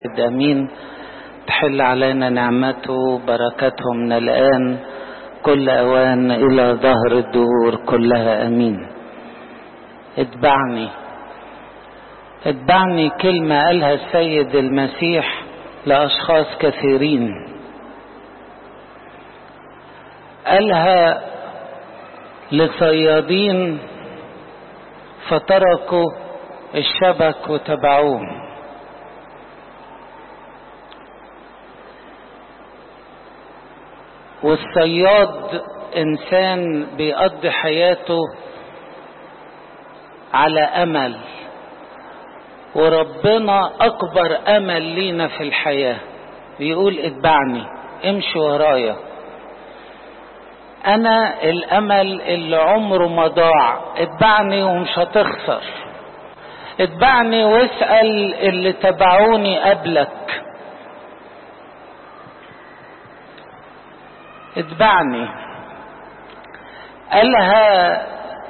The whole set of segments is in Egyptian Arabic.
امين تحل علينا نعمته بركته من الان كل اوان الى ظهر الدهور كلها امين اتبعني اتبعني كلمه قالها السيد المسيح لاشخاص كثيرين قالها لصيادين فتركوا الشبك وتبعوه والصياد انسان بيقضي حياته على امل وربنا اكبر امل لينا في الحياه بيقول اتبعني امشي ورايا انا الامل اللي عمره ما ضاع اتبعني ومش هتخسر اتبعني واسال اللي تبعوني قبلك اتبعني قالها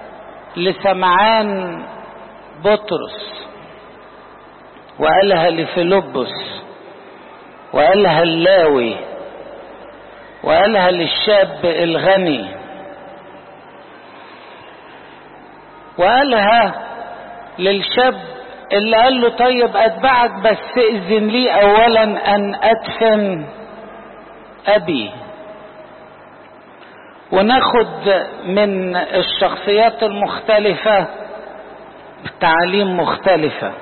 لسمعان بطرس وقالها لفيلبس وقالها اللاوي وقالها للشاب الغني وقالها للشاب اللي قال له طيب اتبعك بس اذن لي اولا ان ادفن ابي وناخد من الشخصيات المختلفة تعاليم مختلفة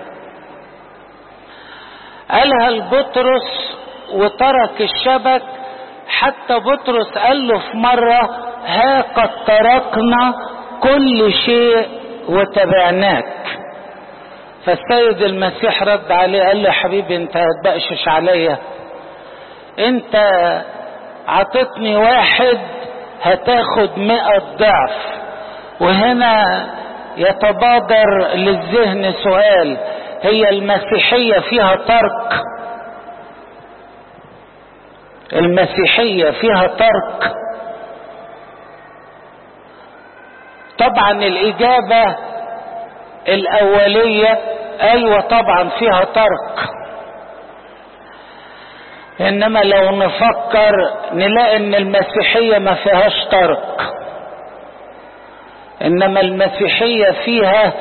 قالها لبطرس وترك الشبك حتى بطرس قال له في مرة ها قد تركنا كل شيء وتبعناك فالسيد المسيح رد عليه قال له حبيبي انت هتبقشش عليا انت عطتني واحد هتاخد مئة ضعف وهنا يتبادر للذهن سؤال هي المسيحية فيها ترك المسيحية فيها ترك طبعا الإجابة الأولية أيوة طبعا فيها ترك انما لو نفكر نلاقي ان المسيحيه ما فيهاش ترك انما المسيحيه فيها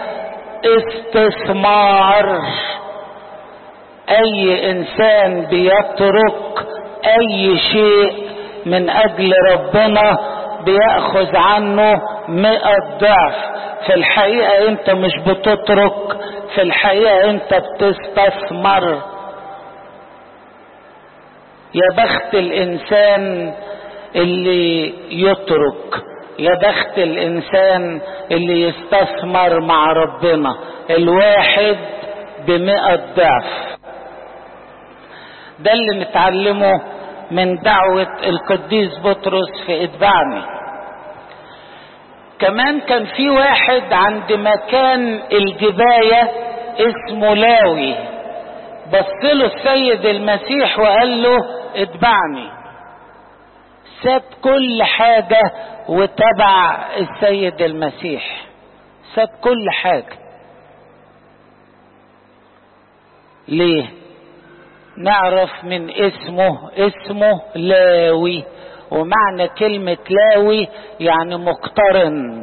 استثمار اي انسان بيترك اي شيء من اجل ربنا بياخذ عنه مئة ضعف في الحقيقه انت مش بتترك في الحقيقه انت بتستثمر يا بخت الانسان اللي يترك يا بخت الانسان اللي يستثمر مع ربنا الواحد بمئة ضعف ده اللي نتعلمه من دعوة القديس بطرس في اتبعني كمان كان في واحد عند مكان الجباية اسمه لاوي بص له السيد المسيح وقال له اتبعني ساب كل حاجة وتبع السيد المسيح ساب كل حاجة ليه نعرف من اسمه اسمه لاوي ومعنى كلمة لاوي يعني مقترن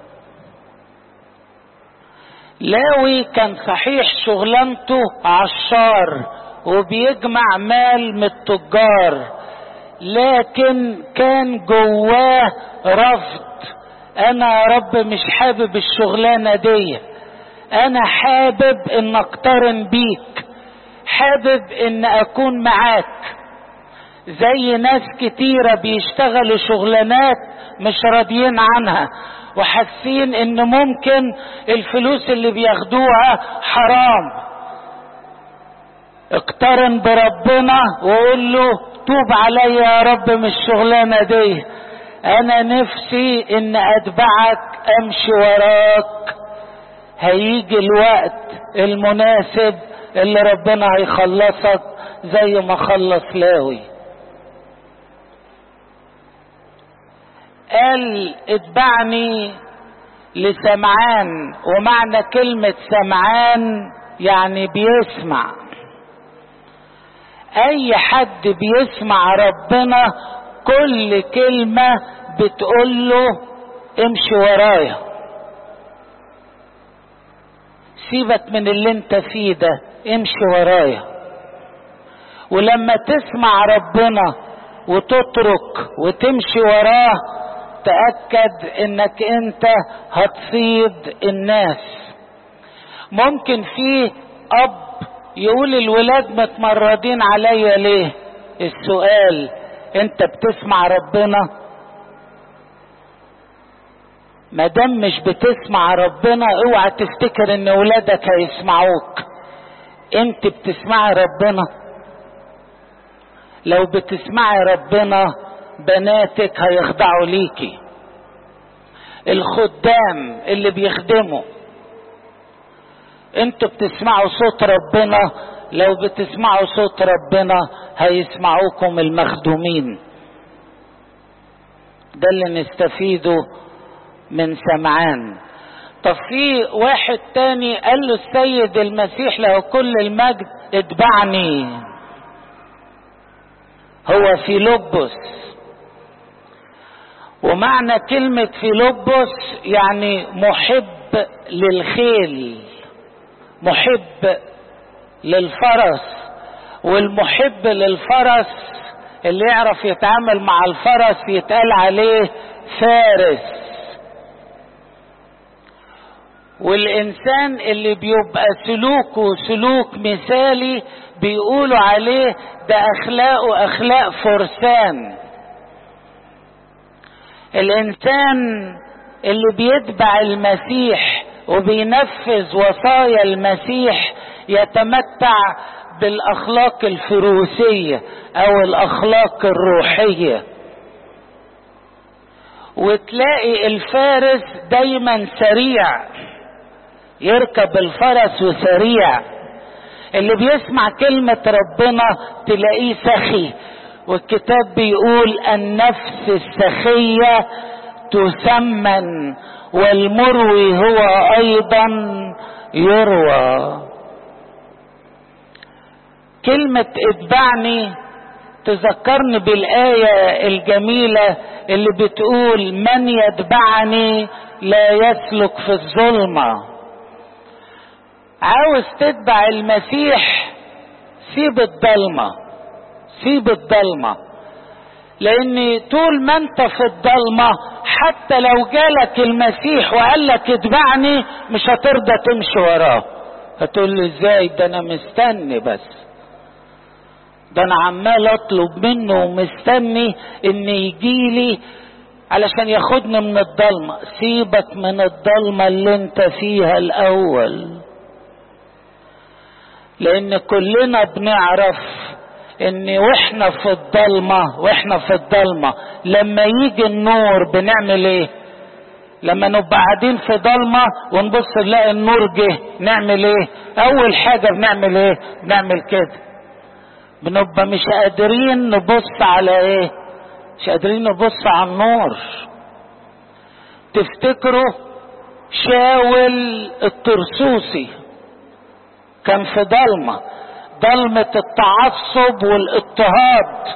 لاوي كان صحيح شغلانته عشار وبيجمع مال من التجار لكن كان جواه رفض انا يا رب مش حابب الشغلانه دي انا حابب ان اقترن بيك حابب ان اكون معاك زي ناس كتيرة بيشتغلوا شغلانات مش راضيين عنها وحاسين ان ممكن الفلوس اللي بياخدوها حرام اقترن بربنا وقول له توب عليا يا رب من الشغلانة دي انا نفسي ان اتبعك امشي وراك هيجي الوقت المناسب اللي ربنا هيخلصك زي ما خلص لاوي قال اتبعني لسمعان ومعنى كلمة سمعان يعني بيسمع اي حد بيسمع ربنا كل كلمة بتقول له امشي ورايا سيبك من اللي انت فيه ده امشي ورايا ولما تسمع ربنا وتترك وتمشي وراه تأكد انك انت هتصيد الناس ممكن في اب يقول الولاد متمردين عليا ليه السؤال انت بتسمع ربنا ما دام مش بتسمع ربنا اوعى تفتكر ان ولادك هيسمعوك انت بتسمعي ربنا لو بتسمعي ربنا بناتك هيخضعوا ليكي الخدام اللي بيخدموا انتوا بتسمعوا صوت ربنا لو بتسمعوا صوت ربنا هيسمعوكم المخدومين ده اللي نستفيده من سمعان طب في واحد تاني قال له السيد المسيح له كل المجد اتبعني هو فيلبس ومعنى كلمة فيلبس يعني محب للخيل محب للفرس والمحب للفرس اللي يعرف يتعامل مع الفرس يتقال عليه فارس والانسان اللي بيبقى سلوكه سلوك مثالي بيقولوا عليه ده اخلاقه اخلاق فرسان الانسان اللي بيتبع المسيح وبينفذ وصايا المسيح يتمتع بالاخلاق الفروسيه او الاخلاق الروحيه وتلاقي الفارس دايما سريع يركب الفرس وسريع اللي بيسمع كلمة ربنا تلاقيه سخي والكتاب بيقول النفس السخية تسمن والمروي هو ايضا يروى كلمة اتبعني تذكرني بالآية الجميلة اللي بتقول من يتبعني لا يسلك في الظلمة عاوز تتبع المسيح سيب الضلمة سيب الضلمة لان طول ما انت في الضلمة حتى لو جالك المسيح وقال لك اتبعني مش هترضى تمشي وراه هتقول لي ازاي ده انا مستني بس ده انا عمال اطلب منه ومستني ان يجيلي علشان ياخدني من الضلمة سيبك من الضلمة اللي انت فيها الاول لان كلنا بنعرف ان واحنا في الضلمة واحنا في الضلمة لما يجي النور بنعمل ايه لما نبقى قاعدين في ضلمة ونبص نلاقي النور جه نعمل ايه اول حاجة بنعمل ايه بنعمل كده بنبقى مش قادرين نبص على ايه مش قادرين نبص على النور تفتكروا شاول الترسوسي كان في ضلمة ضلمة التعصب والاضطهاد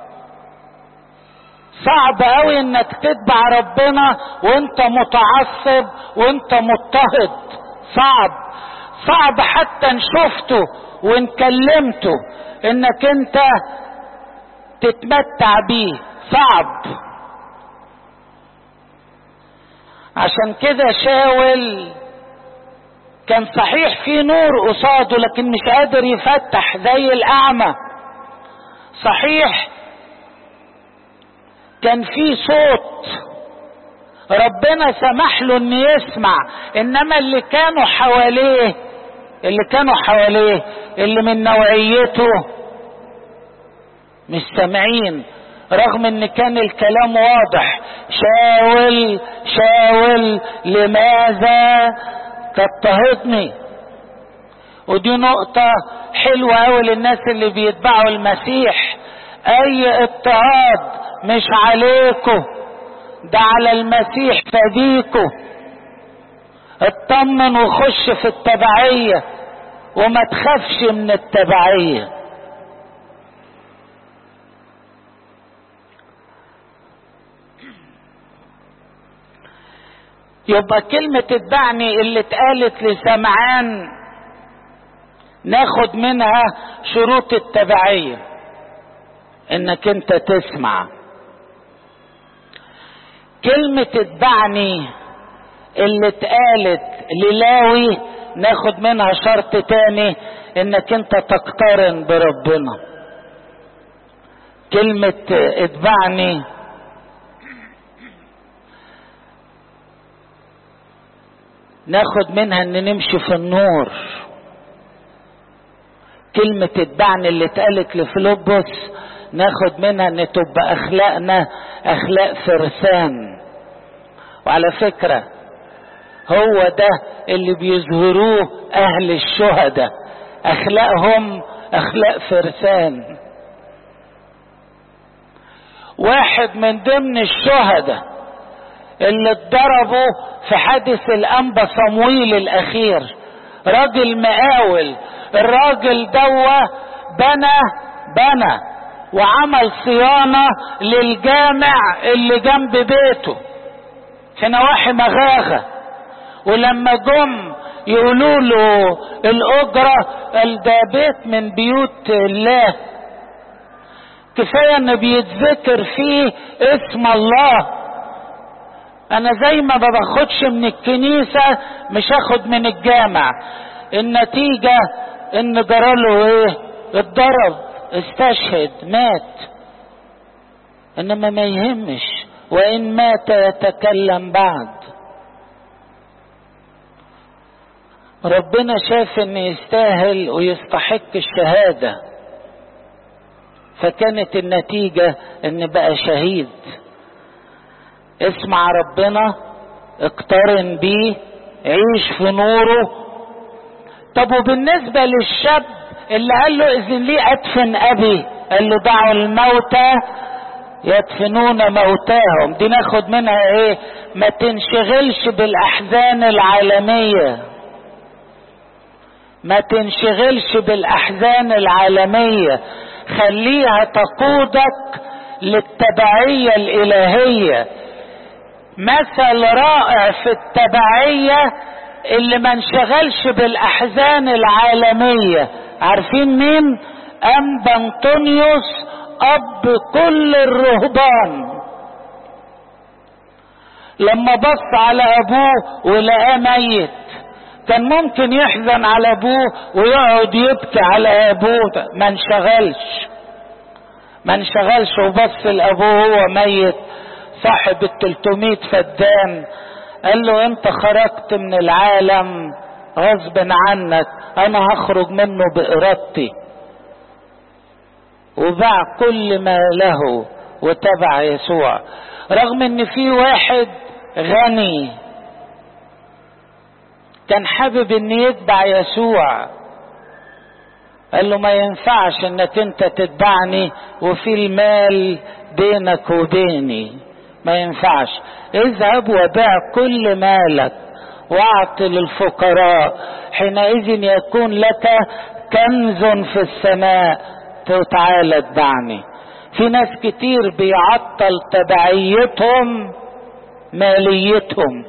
صعب قوي انك تتبع ربنا وانت متعصب وانت مضطهد صعب صعب حتى ان شفته وان كلمته انك انت تتمتع بيه صعب عشان كده شاول كان صحيح في نور قصاده لكن مش قادر يفتح زي الاعمى صحيح كان في صوت ربنا سمح له ان يسمع انما اللي كانوا حواليه اللي كانوا حواليه اللي من نوعيته مش سامعين رغم ان كان الكلام واضح شاول شاول لماذا تضطهدني ودي نقطة حلوة أوي للناس اللي بيتبعوا المسيح أي اضطهاد مش عليكم ده على المسيح فديكم اطمن وخش في التبعية وما تخافش من التبعية يبقى كلمة اتبعني اللي اتقالت لسمعان ناخد منها شروط التبعية انك انت تسمع كلمة اتبعني اللي اتقالت للاوي ناخد منها شرط تاني انك انت تقترن بربنا كلمة اتبعني ناخد منها ان نمشي في النور كلمة اتبعني اللي اتقالت لفلوبوس ناخد منها ان تبقى اخلاقنا اخلاق فرسان وعلى فكرة هو ده اللي بيظهروه اهل الشهداء اخلاقهم اخلاق فرسان واحد من ضمن الشهداء اللي اتضربوا في حادث الانبا صمويل الاخير راجل مقاول الراجل دوا بنى بنى وعمل صيانة للجامع اللي جنب بيته في نواحي مغاغة ولما جم يقولوا له الأجرة قال ده بيت من بيوت الله كفاية ان بيتذكر فيه اسم الله انا زي ما باخدش من الكنيسة مش هاخد من الجامع النتيجة ان جراله ايه اتضرب استشهد مات انما ما يهمش وان مات يتكلم بعد ربنا شاف ان يستاهل ويستحق الشهاده فكانت النتيجه ان بقى شهيد اسمع ربنا اقترن بيه عيش في نوره طب وبالنسبه للشاب اللي قال له اذن لي ادفن ابي قال له دعوا الموتى يدفنون موتاهم دي ناخد منها ايه ما تنشغلش بالاحزان العالميه ما تنشغلش بالاحزان العالميه خليها تقودك للتبعيه الالهيه مثل رائع في التبعيه اللي ما انشغلش بالاحزان العالميه عارفين مين انبا انطونيوس اب كل الرهبان لما بص على ابوه ولقاه ميت كان ممكن يحزن على ابوه ويقعد يبكي على ابوه ما انشغلش ما انشغلش وبص لابوه هو ميت صاحب ال 300 فدان قال له انت خرجت من العالم غصب عنك انا هخرج منه بارادتي وباع كل ما له وتبع يسوع رغم ان في واحد غني كان حابب ان يتبع يسوع قال له ما ينفعش انك انت تتبعني وفي المال بينك وبيني ما ينفعش اذهب وبيع كل مالك واعط للفقراء حينئذ يكون لك كنز في السماء تعالى اتبعني في ناس كتير بيعطل تبعيتهم ماليتهم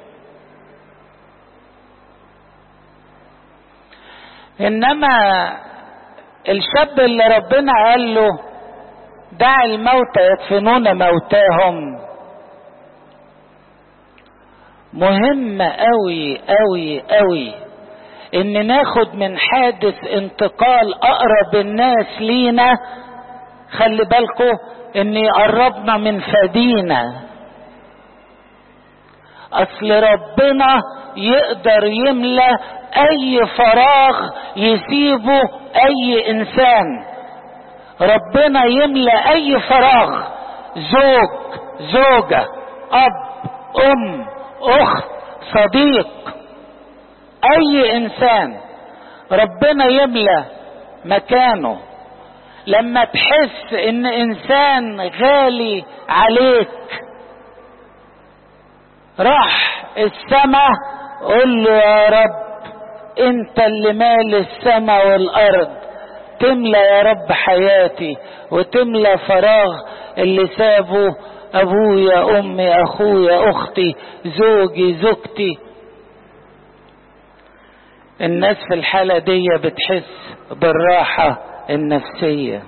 انما الشاب اللي ربنا قال له دع الموتى يدفنون موتاهم مهم قوي قوي قوي ان ناخد من حادث انتقال اقرب الناس لينا خلي بالكم ان يقربنا من فدينا اصل ربنا يقدر يملى اي فراغ يسيبه اي انسان ربنا يملى اي فراغ زوج زوجة اب ام اخت صديق اي انسان ربنا يملى مكانه لما تحس ان انسان غالي عليك راح السماء قول له يا رب انت اللي مال السماء والارض تملى يا رب حياتي وتملى فراغ اللي سابه ابويا امي اخويا اختي زوجي زوجتي الناس في الحالة دي بتحس بالراحة النفسية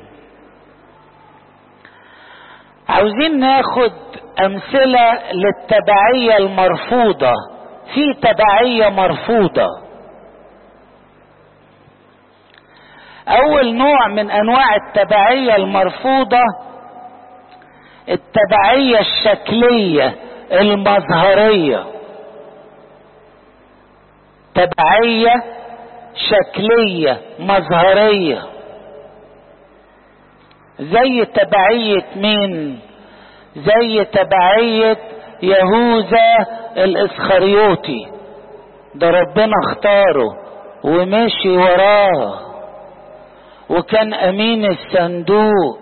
عاوزين ناخد امثلة للتبعية المرفوضة في تبعية مرفوضة اول نوع من انواع التبعية المرفوضة التبعية الشكلية المظهرية تبعية شكلية مظهرية زي تبعية مين زي تبعية يهوذا الاسخريوطي ده ربنا اختاره ومشي وراه وكان امين الصندوق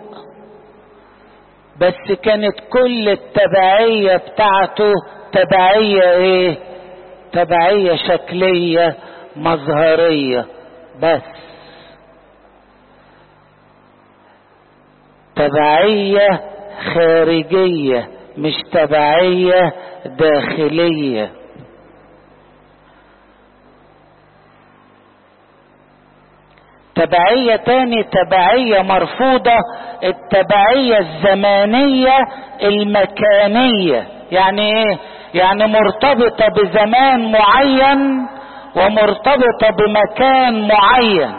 بس كانت كل التبعية بتاعته تبعية ايه تبعية شكلية مظهرية بس تبعية خارجية مش تبعية داخلية تبعية تاني تبعية مرفوضة التبعية الزمانية المكانية يعني ايه يعني مرتبطة بزمان معين ومرتبطة بمكان معين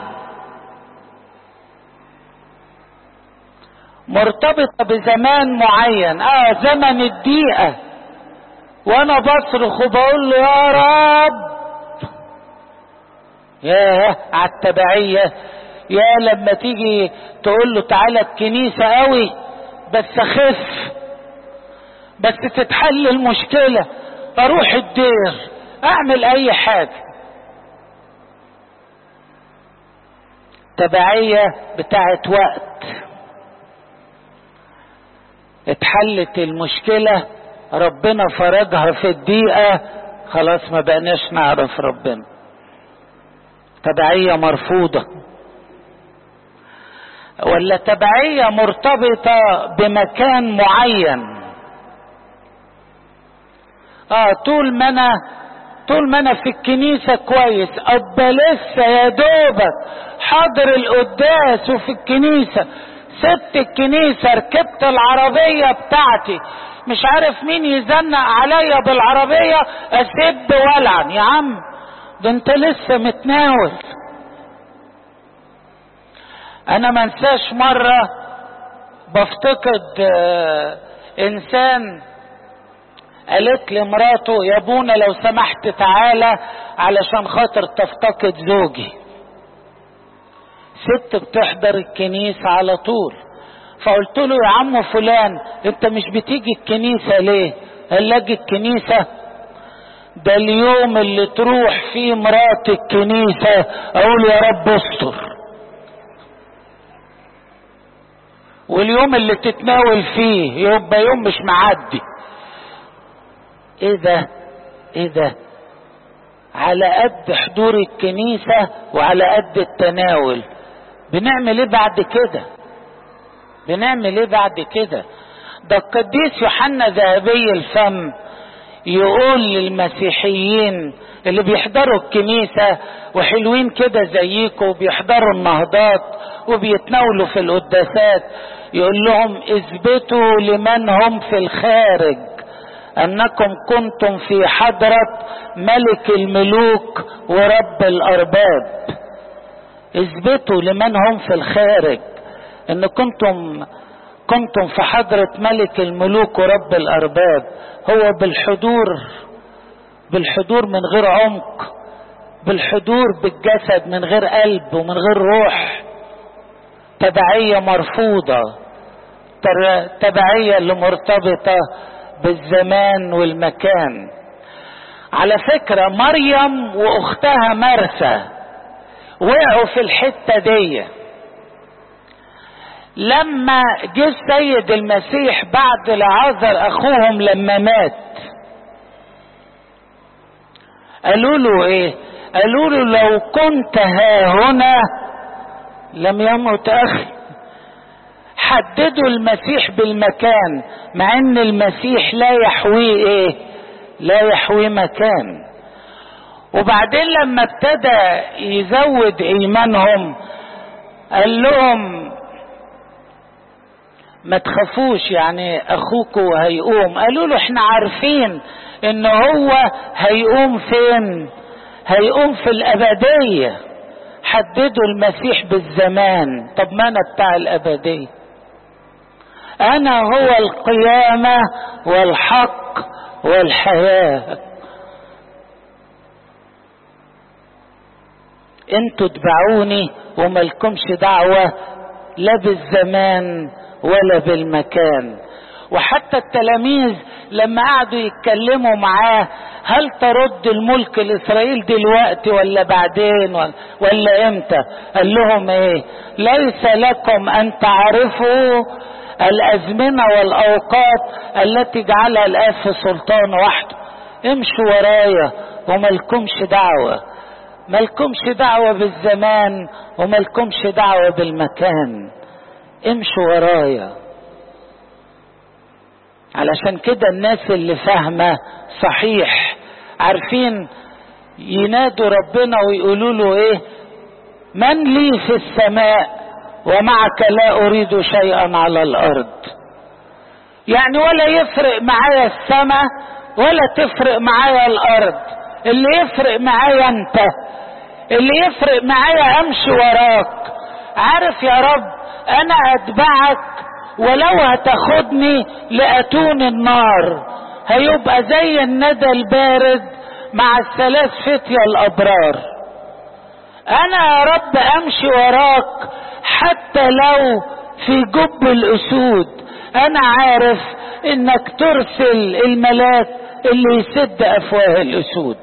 مرتبطة بزمان معين اه زمن الدقيقة وانا بصرخ وبقول له يا رب ياه على التبعية يا لما تيجي تقول له تعالى الكنيسة قوي بس اخف بس تتحل المشكلة اروح الدير اعمل اي حاجة تبعية بتاعت وقت اتحلت المشكلة ربنا فرجها في الدقيقة خلاص ما بقناش نعرف ربنا تبعية مرفوضة ولا تبعية مرتبطة بمكان معين اه طول ما انا طول ما انا في الكنيسة كويس ابا لسه يا دوبك حاضر القداس وفي الكنيسة سبت الكنيسة ركبت العربية بتاعتي مش عارف مين يزنق عليا بالعربية اسب ولعن يا عم ده انت لسه متناول انا ما انساش مرة بفتقد آه انسان قالت لمراته يا ابونا لو سمحت تعالى علشان خاطر تفتقد زوجي ست بتحضر الكنيسة على طول فقلت له يا عم فلان انت مش بتيجي الكنيسة ليه قال لك الكنيسة ده اليوم اللي تروح فيه مرات الكنيسة اقول يا رب استر واليوم اللي تتناول فيه يبقى يوم مش معدي ايه ده ايه ده على قد حضور الكنيسة وعلى قد التناول بنعمل ايه بعد كده بنعمل ايه بعد كده ده القديس يوحنا ذهبي الفم يقول للمسيحيين اللي بيحضروا الكنيسة وحلوين كده زيكم وبيحضروا النهضات وبيتناولوا في القداسات يقول لهم اثبتوا لمن هم في الخارج انكم كنتم في حضرة ملك الملوك ورب الارباب اثبتوا لمن هم في الخارج ان كنتم كنتم في حضرة ملك الملوك ورب الارباب هو بالحضور بالحضور من غير عمق بالحضور بالجسد من غير قلب ومن غير روح تبعية مرفوضة تبعية اللي مرتبطة بالزمان والمكان على فكرة مريم واختها مرسى وقعوا في الحتة دي لما جه السيد المسيح بعد لعازر اخوهم لما مات قالوا له ايه قالوا له لو كنت ها هنا لم يمت اخي حددوا المسيح بالمكان مع ان المسيح لا يحويه ايه لا يحويه مكان وبعدين لما ابتدى يزود ايمانهم قال لهم ما تخافوش يعني اخوكوا هيقوم قالوا له احنا عارفين ان هو هيقوم فين هيقوم في الابديه حددوا المسيح بالزمان طب ما انا بتاع الابديه انا هو القيامه والحق والحياه انتوا اتبعوني وملكمش دعوه لا بالزمان ولا بالمكان وحتى التلاميذ لما قعدوا يتكلموا معاه هل ترد الملك لاسرائيل دلوقتي ولا بعدين ولا امتى قال لهم ايه ليس لكم ان تعرفوا الازمنه والاوقات التي جعلها الاب في سلطان وحده امشوا ورايا وملكمش دعوه ملكمش دعوه بالزمان وملكمش دعوه بالمكان امشوا ورايا علشان كده الناس اللي فاهمة صحيح عارفين ينادوا ربنا ويقولوا له ايه من لي في السماء ومعك لا اريد شيئا على الارض يعني ولا يفرق معايا السماء ولا تفرق معايا الارض اللي يفرق معايا انت اللي يفرق معايا امشي وراك عارف يا رب انا اتبعك ولو هتاخدني لاتون النار هيبقى زي الندى البارد مع الثلاث فتية الابرار انا يا رب امشي وراك حتى لو في جب الاسود انا عارف انك ترسل الملاك اللي يسد افواه الاسود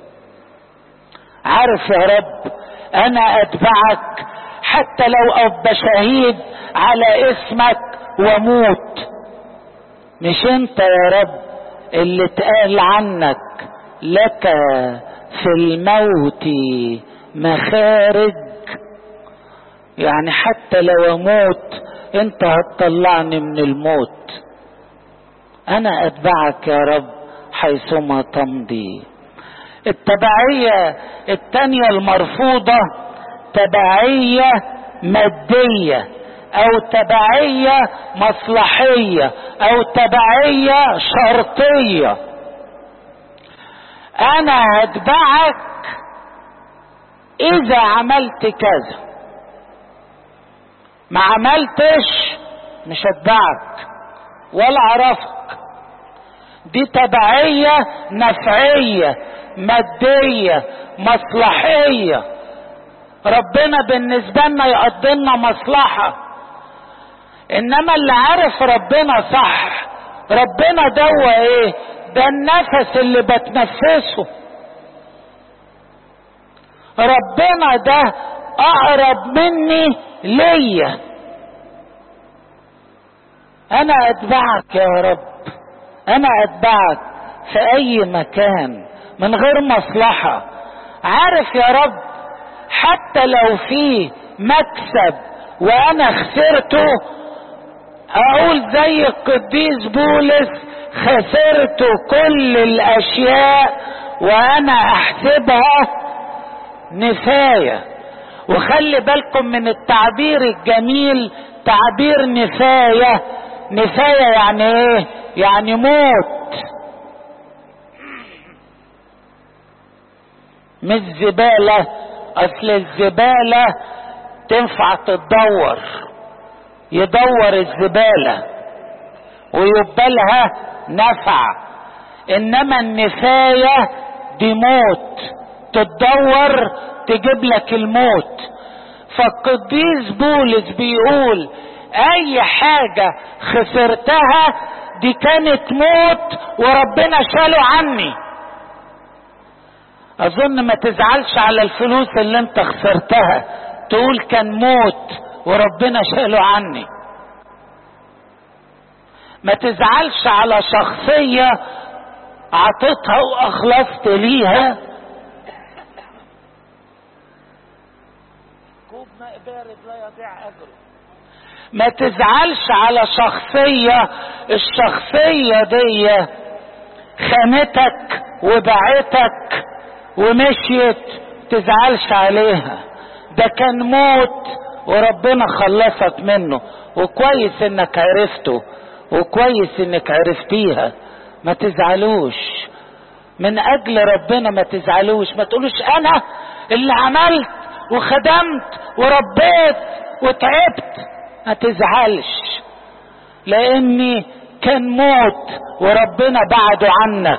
عارف يا رب انا اتبعك حتى لو ابقى شهيد على اسمك واموت مش انت يا رب اللي اتقال عنك لك في الموت مخارج يعني حتى لو اموت انت هتطلعني من الموت انا اتبعك يا رب حيثما تمضي التبعية التانية المرفوضة تبعية مادية او تبعية مصلحية او تبعية شرطية انا هتبعك اذا عملت كذا ما عملتش مش هتبعك ولا اعرفك دي تبعية نفعية مادية مصلحية ربنا بالنسبة لنا يقضي لنا مصلحة انما اللي عارف ربنا صح ربنا دوا ايه ده النفس اللي بتنفسه ربنا ده اقرب مني ليا انا اتبعك يا رب انا اتبعك في اي مكان من غير مصلحة عارف يا رب حتى لو في مكسب وانا خسرته اقول زي القديس بولس خسرت كل الاشياء وانا احسبها نفاية وخلي بالكم من التعبير الجميل تعبير نفاية نفاية يعني ايه يعني موت مش زبالة اصل الزبالة تنفع تتدور يدور الزبالة ويبقى لها نفع انما النفاية دي موت تتدور تجيب لك الموت فالقديس بولس بيقول اي حاجة خسرتها دي كانت موت وربنا شاله عني اظن ما تزعلش على الفلوس اللي انت خسرتها تقول كان موت وربنا شاله عني ما تزعلش على شخصية عطيتها واخلصت ليها كوب ماء بارد لا يضيع اجره ما تزعلش على شخصية الشخصية دي خانتك وبعتك ومشيت تزعلش عليها ده كان موت وربنا خلصك منه وكويس انك عرفته وكويس انك عرفتيها ما تزعلوش من اجل ربنا ما تزعلوش ما تقولوش انا اللي عملت وخدمت وربيت وتعبت ما تزعلش لاني كان موت وربنا بعده عنك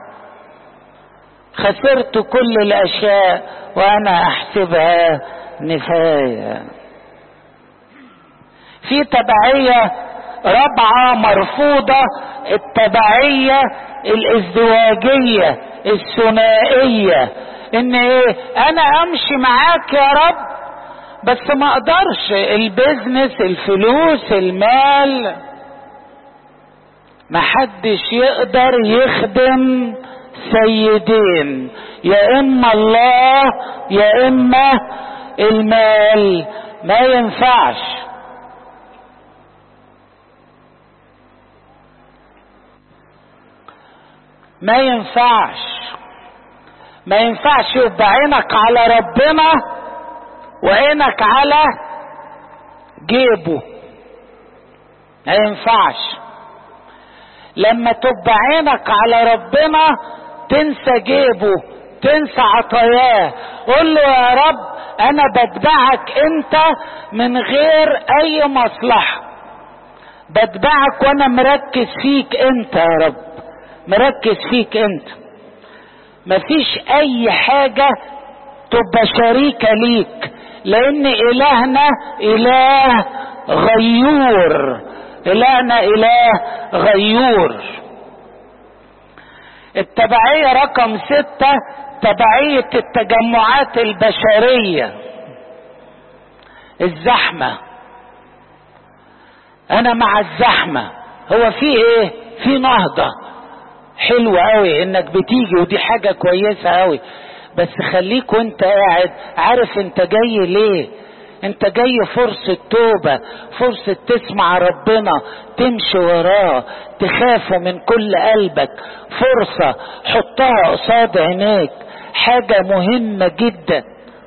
خسرت كل الاشياء وانا احسبها نفايه في تبعيه رابعه مرفوضه التبعيه الازدواجيه الثنائيه ان ايه انا امشي معاك يا رب بس ما اقدرش البيزنس الفلوس المال محدش يقدر يخدم سيدين يا اما الله يا اما المال ما ينفعش ما ينفعش ما ينفعش يبقى عينك على ربنا وعينك على جيبه ما ينفعش لما تبقى عينك على ربنا تنسى جيبه تنسى عطاياه قول له يا رب انا بتبعك انت من غير اي مصلحه بتبعك وانا مركز فيك انت يا رب مركز فيك انت مفيش اي حاجه تبقى شريكه ليك لان الهنا اله غيور الهنا اله غيور التبعية رقم ستة تبعية التجمعات البشرية الزحمة انا مع الزحمة هو في ايه في نهضة حلوة قوي انك بتيجي ودي حاجة كويسة قوي بس خليك وانت قاعد عارف انت جاي ليه انت جاي فرصة توبة فرصة تسمع ربنا تمشي وراه تخافه من كل قلبك فرصة حطها قصاد عينيك حاجة مهمة جدا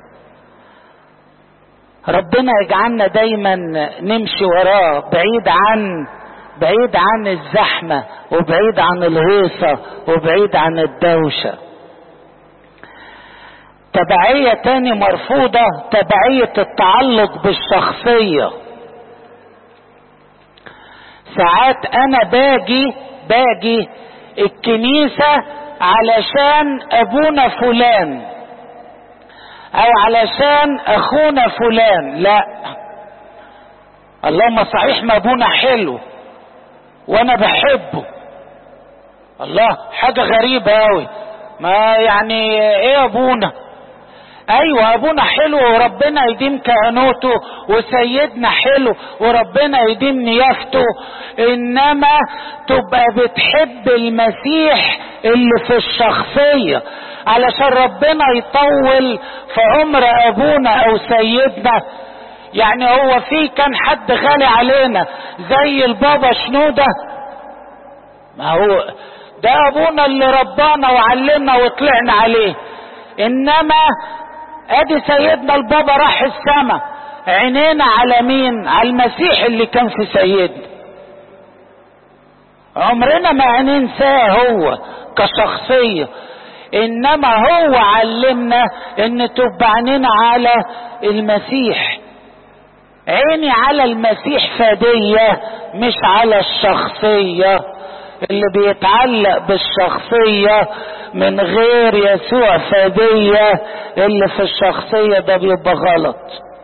ربنا يجعلنا دايما نمشي وراه بعيد عن بعيد عن الزحمة وبعيد عن الهيصة وبعيد عن الدوشة تبعية تاني مرفوضة تبعية التعلق بالشخصية ساعات انا باجي باجي الكنيسة علشان ابونا فلان او علشان اخونا فلان لا اللهم صحيح ما ابونا حلو وانا بحبه الله حاجة غريبة اوي ما يعني ايه ابونا ايوه ابونا حلو وربنا يديم كهنوته وسيدنا حلو وربنا يديم نيافته انما تبقى بتحب المسيح اللي في الشخصية علشان ربنا يطول في عمر ابونا او سيدنا يعني هو في كان حد غالي علينا زي البابا شنودة ما هو ده ابونا اللي ربانا وعلمنا وطلعنا عليه انما ادي سيدنا البابا راح السما عينينا على مين على المسيح اللي كان في سيدنا عمرنا ما هننساه هو كشخصية انما هو علمنا ان تبقى عينينا على المسيح عيني على المسيح فدية مش على الشخصية اللي بيتعلق بالشخصية من غير يسوع فدية اللي في الشخصية ده بيبقى غلط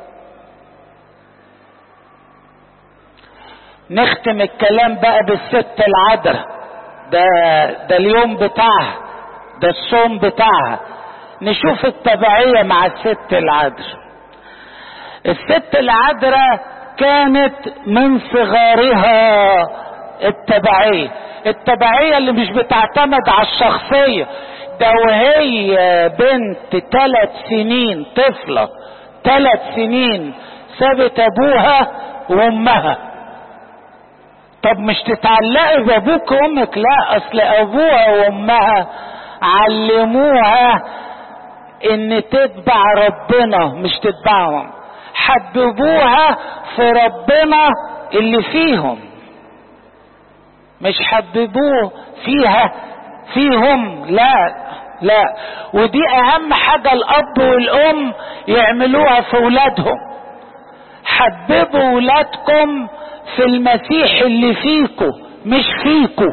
نختم الكلام بقى بالست العذراء ده ده اليوم بتاعها ده الصوم بتاعها نشوف التبعية مع الست العذراء الست العذراء كانت من صغارها التبعية التبعية اللي مش بتعتمد على الشخصية ده وهي بنت ثلاث سنين طفلة ثلاث سنين سابت ابوها وامها طب مش تتعلقي بابوك وامك لا اصل ابوها وامها علموها ان تتبع ربنا مش تتبعهم حببوها في ربنا اللي فيهم مش حببوه فيها فيهم لا لا ودي اهم حاجة الاب والام يعملوها في ولادهم حببوا ولادكم في المسيح اللي فيكو مش فيكو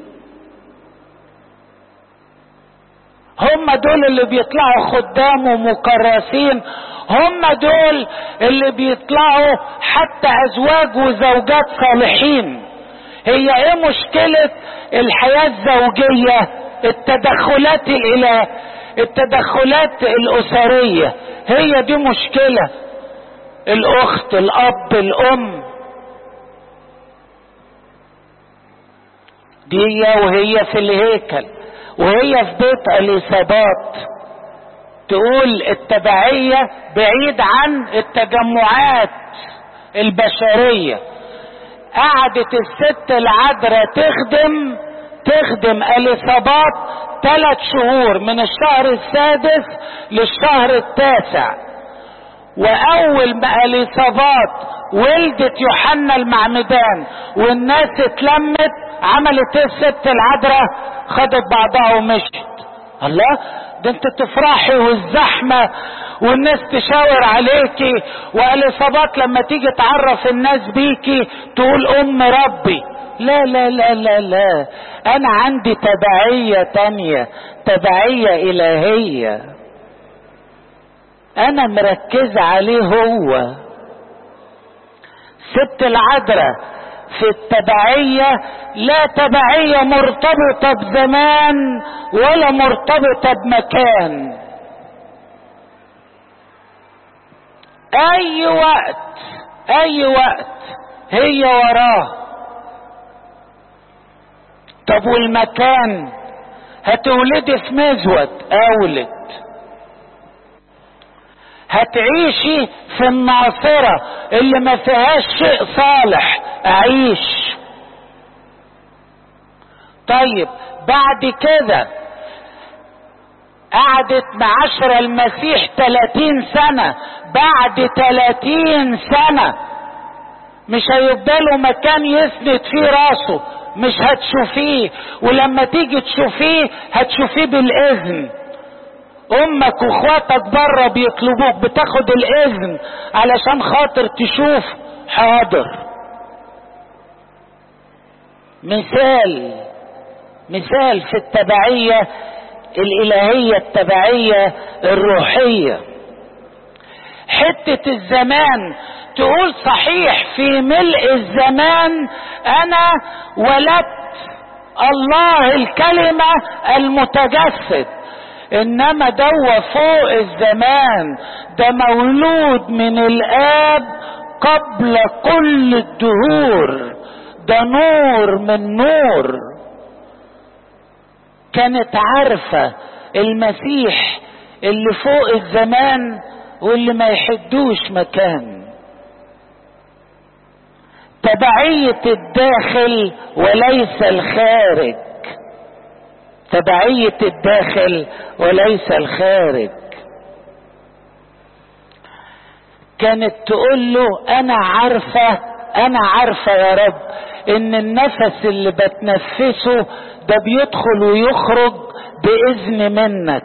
هم دول اللي بيطلعوا خدام ومكرسين هم دول اللي بيطلعوا حتى ازواج وزوجات صالحين هي ايه مشكلة الحياة الزوجية التدخلات الاله التدخلات الاسرية هي دي مشكلة الاخت الاب الام دي وهي في الهيكل وهي في بيت اليصابات تقول التبعية بعيد عن التجمعات البشرية قعدت الست العذراء تخدم تخدم اليصابات ثلاث شهور من الشهر السادس للشهر التاسع واول ما اليصابات ولدت يوحنا المعمدان والناس اتلمت عملت ايه الست العذراء خدت بعضها ومشت الله ده انت تفرحي والزحمة والناس تشاور عليكي واليصابات لما تيجي تعرف الناس بيكي تقول ام ربي لا لا لا لا لا انا عندي تبعية تانية تبعية الهية انا مركزة عليه هو ست العذراء في التبعية لا تبعية مرتبطة بزمان ولا مرتبطة بمكان اي وقت اي وقت هي وراه طب والمكان هتولدي في مزود اولد هتعيشي في الناصرة اللي ما فيهاش شيء صالح اعيش طيب بعد كده قعدت معاشرة المسيح تلاتين سنة بعد تلاتين سنة مش هيبقى له مكان يسند فيه راسه مش هتشوفيه ولما تيجي تشوفيه هتشوفيه بالاذن امك واخواتك بره بيطلبوك بتاخد الاذن علشان خاطر تشوف حاضر مثال مثال في التبعية الالهية التبعية الروحية حتة الزمان تقول صحيح في ملء الزمان انا ولدت الله الكلمة المتجسد انما دوا فوق الزمان ده مولود من الاب قبل كل الدهور ده نور من نور كانت عارفة المسيح اللي فوق الزمان واللي ما يحدوش مكان تبعية الداخل وليس الخارج تبعية الداخل وليس الخارج كانت تقول له انا عارفة انا عارفة يا رب ان النفس اللي بتنفسه ده بيدخل ويخرج باذن منك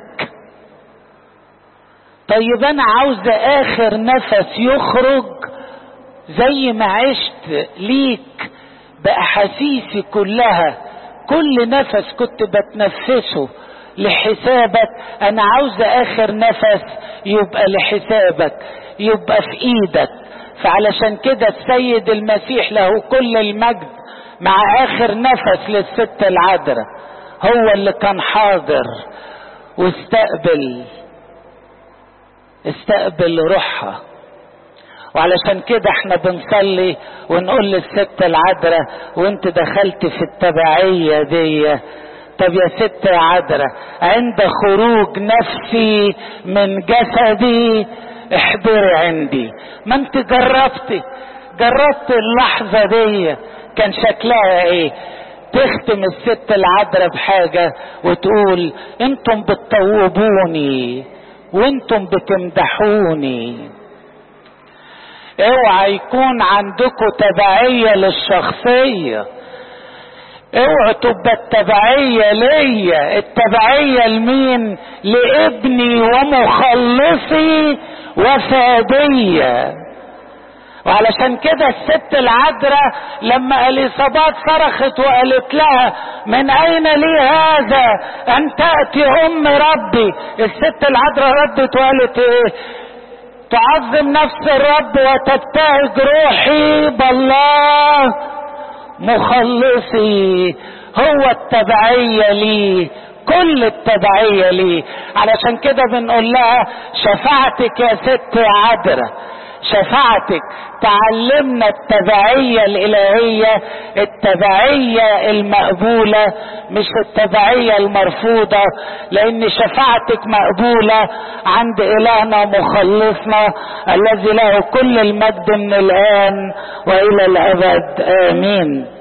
طيب انا عاوزة اخر نفس يخرج زي ما عشت ليك باحاسيسي كلها كل نفس كنت بتنفسه لحسابك انا عاوزة اخر نفس يبقى لحسابك يبقى في ايدك فعلشان كده السيد المسيح له كل المجد مع اخر نفس للست العذراء هو اللي كان حاضر واستقبل استقبل روحها وعلشان كده احنا بنصلي ونقول للست العذراء وانت دخلت في التبعية دي طب يا ست يا عذراء عند خروج نفسي من جسدي احضري عندي ما انت جربتي جربت اللحظة دي كان شكلها ايه تختم الست العذراء بحاجة وتقول انتم بتطوبوني وانتم بتمدحوني اوعى يكون عندكم تبعية للشخصية اوعوا تبقى التبعية ليا التبعية لمين لابني ومخلصي وفادية وعلشان كده الست العذراء لما اليصابات صرخت وقالت لها من اين لي هذا ان تاتي ام ربي الست العذراء ردت وقالت ايه تعظم نفس الرب وتبتهج روحي بالله مخلصي هو التبعية لي كل التبعية لي علشان كده بنقول لها شفاعتك يا ست يا عذراء شفاعتك تعلمنا التبعية الإلهية التبعية المقبولة مش التبعية المرفوضة لأن شفاعتك مقبولة عند إلهنا مخلصنا الذي له كل المجد من الآن وإلى الأبد آمين